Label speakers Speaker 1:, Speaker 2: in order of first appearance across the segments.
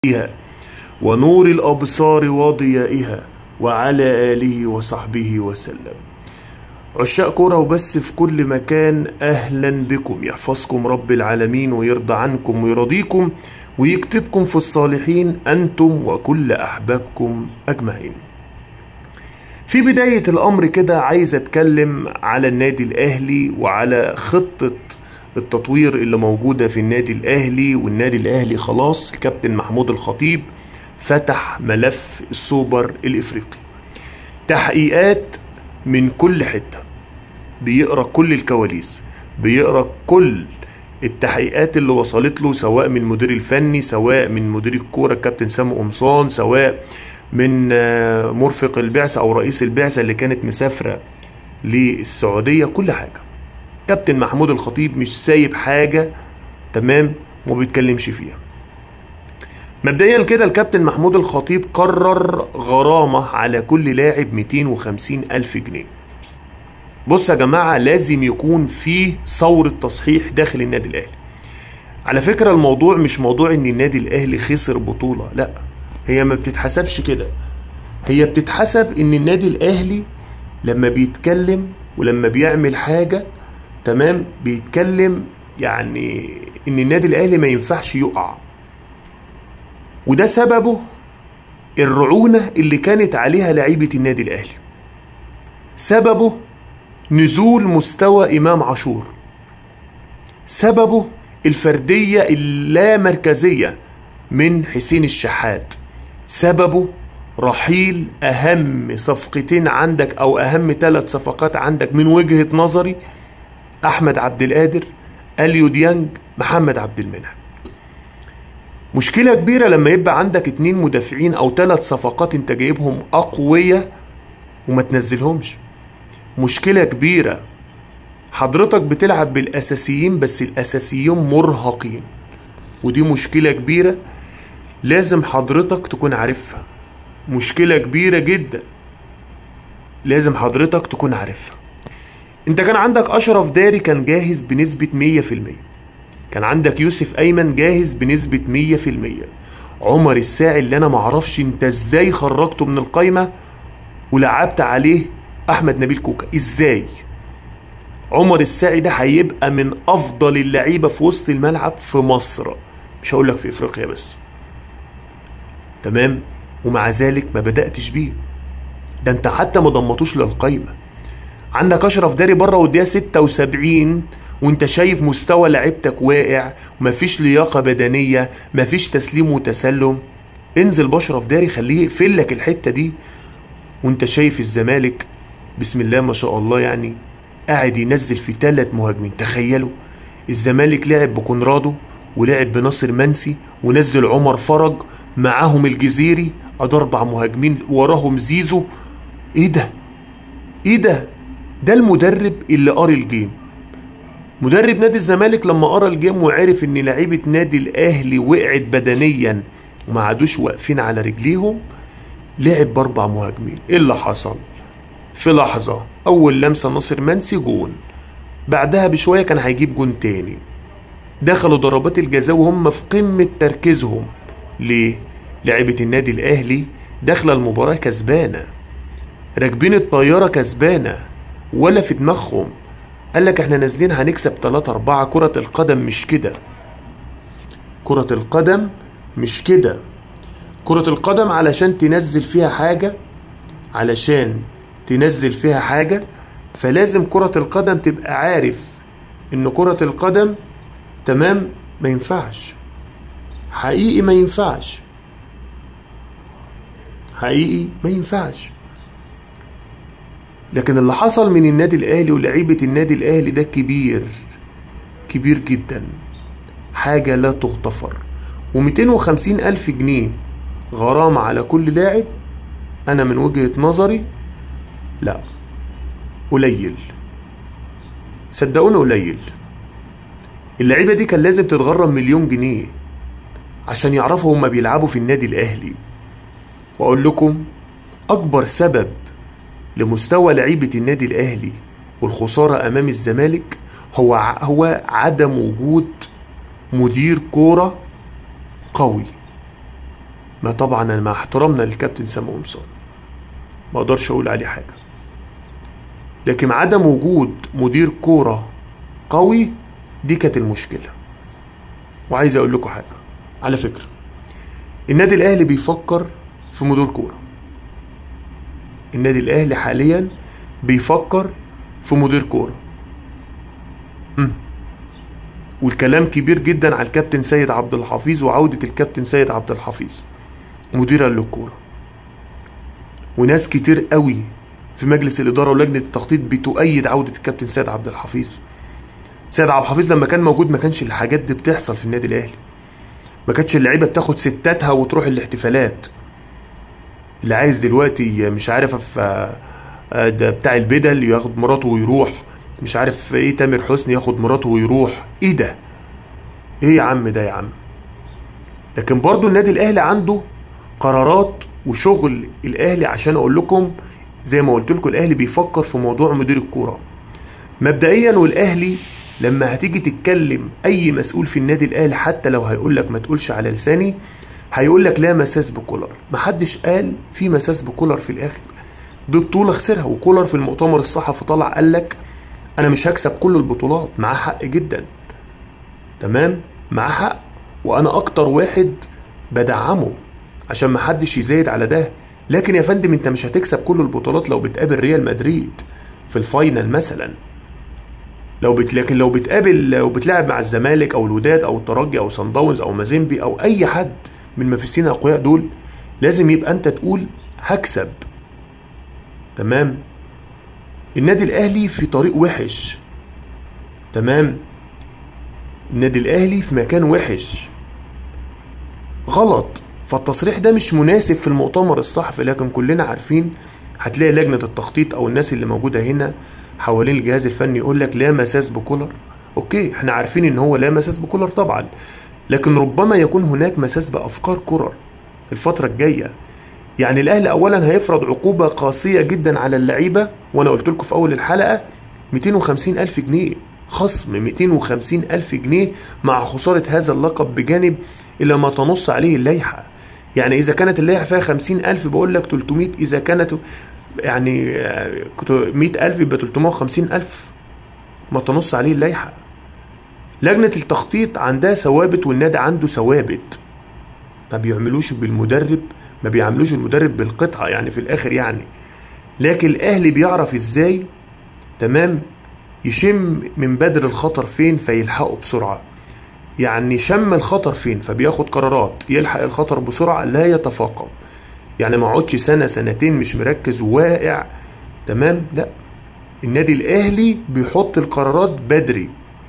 Speaker 1: ونور الأبصار وضيائها وعلى آله وصحبه وسلم عشاق كرة وبس في كل مكان أهلا بكم يحفظكم رب العالمين ويرضى عنكم ويرضيكم ويكتبكم في الصالحين أنتم وكل أحبابكم أجمعين في بداية الأمر كده عايز أتكلم على النادي الأهلي وعلى خطة التطوير اللي موجودة في النادي الأهلي والنادي الأهلي خلاص الكابتن محمود الخطيب فتح ملف السوبر الإفريقي تحقيقات من كل حتة بيقرأ كل الكواليس بيقرأ كل التحقيقات اللي وصلت له سواء من المدير الفني سواء من مدير الكورة الكابتن سامو قمصان سواء من مرفق البعثة أو رئيس البعثة اللي كانت مسافرة للسعودية كل حاجة كابتن محمود الخطيب مش سايب حاجة تمام وما بيتكلمش فيها مبدئيا كده الكابتن محمود الخطيب قرر غرامة على كل لاعب 250 ألف جنيه بص يا جماعة لازم يكون في ثورة تصحيح داخل النادي الأهلي على فكرة الموضوع مش موضوع ان النادي الأهلي خسر بطولة لا هي ما بتتحسبش كده هي بتتحسب ان النادي الأهلي لما بيتكلم ولما بيعمل حاجة تمام بيتكلم يعني ان النادي الأهلي ما ينفعش يقع وده سببه الرعونة اللي كانت عليها لعيبة النادي الأهلي سببه نزول مستوى إمام عاشور سببه الفردية اللامركزية من حسين الشحات سببه رحيل أهم صفقتين عندك أو أهم ثلاث صفقات عندك من وجهة نظري أحمد عبد القادر أليو ديانج محمد عبد المنعم مشكلة كبيرة لما يبقى عندك اتنين مدافعين أو ثلاث صفقات أنت جايبهم أقوياء وما تنزلهمش مشكلة كبيرة حضرتك بتلعب بالأساسيين بس الأساسيين مرهقين ودي مشكلة كبيرة لازم حضرتك تكون عارفها مشكلة كبيرة جدا لازم حضرتك تكون عارفها انت كان عندك أشرف داري كان جاهز بنسبة مية في المية كان عندك يوسف أيمن جاهز بنسبة مية في المية عمر الساعي اللي أنا معرفش انت ازاي خرجته من القايمة ولعبت عليه احمد نبيل كوكا ازاي عمر الساعي ده هيبقى من افضل اللعيبه في وسط الملعب في مصر مش هقول لك في افريقيا بس تمام ومع ذلك ما بداتش بيه ده انت حتى ما ضمتوش للقايمه عندك اشرف داري بره والدقيقه 76 وانت شايف مستوى لعيبتك واقع ومفيش لياقه بدنيه مفيش تسليم وتسلم انزل باشرف داري خليه يقفل لك الحته دي وانت شايف الزمالك بسم الله ما شاء الله يعني قاعد ينزل في ثلاث مهاجمين تخيلوا الزمالك لعب بكونرادو ولعب بناصر منسي ونزل عمر فرج معاهم الجزيري ادي اربع مهاجمين وراهم زيزو ايه ده ايه ده ده المدرب اللي قاري الجيم مدرب نادي الزمالك لما قرا الجيم وعرف ان لعيبه نادي الاهلي وقعت بدنيا وما عادوش واقفين على رجليهم لعب باربع مهاجمين ايه اللي حصل في لحظة أول لمسة ناصر منسي جون بعدها بشوية كان هيجيب جون تاني دخلوا ضربات الجزاء وهم في قمة تركيزهم ليه؟ لعبة النادي الأهلي داخلة المباراة كسبانة راكبين الطيارة كسبانة ولا في دماغهم قال لك احنا نازلين هنكسب 3 4 كرة القدم مش كده كرة القدم مش كده كرة القدم علشان تنزل فيها حاجة علشان تنزل فيها حاجة فلازم كرة القدم تبقى عارف ان كرة القدم تمام ما ينفعش حقيقي ما ينفعش حقيقي ما ينفعش لكن اللي حصل من النادي الاهلي ولعيبة النادي الاهلي ده كبير كبير جدا حاجة لا تغتفر وميتين وخمسين ألف جنيه غرامة على كل لاعب أنا من وجهة نظري لا قليل صدقوني قليل اللعيبة دي كان لازم تتغرم مليون جنيه عشان يعرفوا هما بيلعبوا في النادي الأهلي وأقول لكم أكبر سبب لمستوى لعيبة النادي الأهلي والخسارة أمام الزمالك هو هو عدم وجود مدير كورة قوي ما طبعا انا مع احترامنا للكابتن سامي قمصان ما اقدرش اقول عليه حاجه لكن عدم وجود مدير كوره قوي دي كانت المشكله وعايز اقول لكم حاجه على فكره النادي الاهلي بيفكر في مدير كوره النادي الاهلي حاليا بيفكر في مدير كوره مم. والكلام كبير جدا على الكابتن سيد عبد الحفيظ وعودة الكابتن سيد عبد الحفيظ مديرا للكورة وناس كتير قوي في مجلس الإدارة ولجنة التخطيط بتؤيد عودة الكابتن سيد عبد الحفيظ سيد عبد الحفيظ لما كان موجود ما كانش الحاجات دي بتحصل في النادي الأهلي ما كانتش اللعيبة بتاخد ستاتها وتروح الاحتفالات اللي عايز دلوقتي مش عارف في ده بتاع البدل ياخد مراته ويروح مش عارف ايه تامر حسني ياخد مراته ويروح ايه ده ايه يا عم ده يا عم لكن برضو النادي الاهلي عنده قرارات وشغل الاهلي عشان اقول لكم زي ما قلت لكم الاهلي بيفكر في موضوع مدير الكوره مبدئيا والاهلي لما هتيجي تتكلم اي مسؤول في النادي الاهلي حتى لو هيقول لك ما تقولش على لساني هيقول لك لا مساس بكولر محدش قال في مساس بكولر في الاخر دي بطوله خسرها وكولر في المؤتمر الصحفي طلع قال لك انا مش هكسب كل البطولات معاه حق جدا تمام معاه حق وانا اكتر واحد بدعمه عشان ما حدش يزايد على ده لكن يا فندم انت مش هتكسب كل البطولات لو بتقابل ريال مدريد في الفاينل مثلا لو بت... لكن لو بتقابل لو بتلعب مع الزمالك او الوداد او الترجي او صن داونز او مازيمبي او اي حد من المنافسين الاقوياء دول لازم يبقى انت تقول هكسب تمام النادي الاهلي في طريق وحش تمام النادي الاهلي في مكان وحش غلط فالتصريح ده مش مناسب في المؤتمر الصحفي لكن كلنا عارفين هتلاقي لجنة التخطيط او الناس اللي موجودة هنا حوالين الجهاز الفني يقول لك لا مساس بكولر اوكي احنا عارفين ان هو لا مساس بكولر طبعا لكن ربما يكون هناك مساس بافكار كولر الفترة الجاية يعني الاهلي اولا هيفرض عقوبة قاسية جدا على اللعيبة وانا قلت لكم في اول الحلقة 250 الف جنيه خصم 250 الف جنيه مع خسارة هذا اللقب بجانب الى ما تنص عليه اللائحة يعني اذا كانت اللائحة فيها 50 الف بقول لك 300 اذا كانت يعني 100 الف يبقى 350 الف ما تنص عليه اللائحة لجنة التخطيط عندها ثوابت والنادي عنده ثوابت ما بيعملوش بالمدرب ما بيعملوش المدرب بالقطعة يعني في الآخر يعني لكن الأهلي بيعرف إزاي تمام يشم من بدر الخطر فين فيلحقه بسرعة يعني شم الخطر فين فبياخد قرارات يلحق الخطر بسرعة لا يتفاقم يعني ما اقعدش سنة سنتين مش مركز وواقع تمام لا النادي الأهلي بيحط القرارات بدري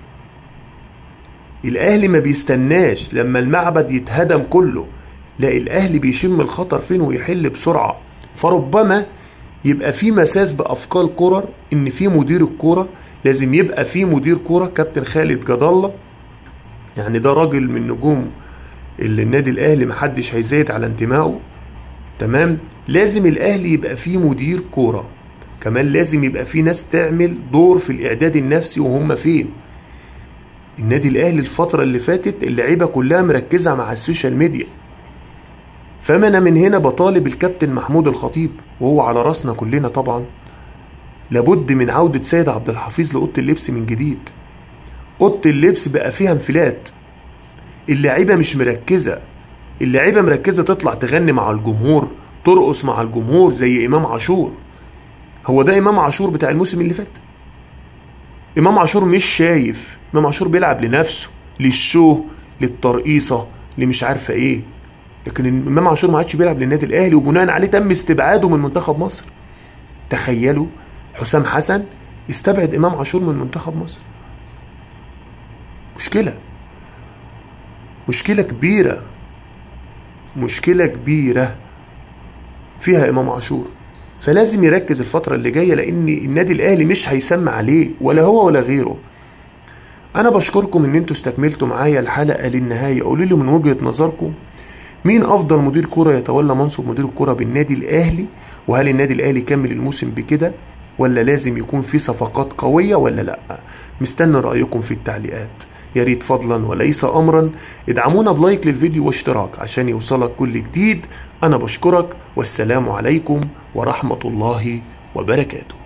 Speaker 1: الأهلي ما بيستناش لما المعبد يتهدم كله لا الاهلي بيشم الخطر فين ويحل بسرعه فربما يبقى في مساس بافكار كولر ان في مدير الكوره لازم يبقى في مدير كوره كابتن خالد جد الله يعني ده راجل من نجوم اللي النادي الاهلي محدش هيزايد على انتمائه تمام لازم الاهلي يبقى فيه مدير كوره كمان لازم يبقى فيه ناس تعمل دور في الاعداد النفسي وهم فين النادي الاهلي الفتره اللي فاتت اللعيبه كلها مركزه مع السوشيال ميديا فما انا من هنا بطالب الكابتن محمود الخطيب وهو على راسنا كلنا طبعا لابد من عودة سيد عبد الحفيظ لأوضة اللبس من جديد أوضة اللبس بقى فيها انفلات اللعيبة مش مركزة اللعيبة مركزة تطلع تغني مع الجمهور ترقص مع الجمهور زي إمام عاشور هو ده إمام عاشور بتاع الموسم اللي فات إمام عاشور مش شايف إمام عاشور بيلعب لنفسه للشو للترقيصة لمش عارفة إيه لكن امام عاشور ما عادش بيلعب للنادي الاهلي وبناء عليه تم استبعاده من منتخب مصر تخيلوا حسام حسن استبعد امام عاشور من منتخب مصر مشكله مشكله كبيره مشكله كبيره فيها امام عاشور فلازم يركز الفتره اللي جايه لان النادي الاهلي مش هيسمى عليه ولا هو ولا غيره انا بشكركم ان انتوا استكملتوا معايا الحلقه للنهايه قولوا لي من وجهه نظركم مين افضل مدير كرة يتولى منصب مدير الكرة بالنادي الاهلي وهل النادي الاهلي كمل الموسم بكده ولا لازم يكون في صفقات قوية ولا لا مستني رأيكم في التعليقات يا ريت فضلا وليس امرا ادعمونا بلايك للفيديو واشتراك عشان يوصلك كل جديد انا بشكرك والسلام عليكم ورحمة الله وبركاته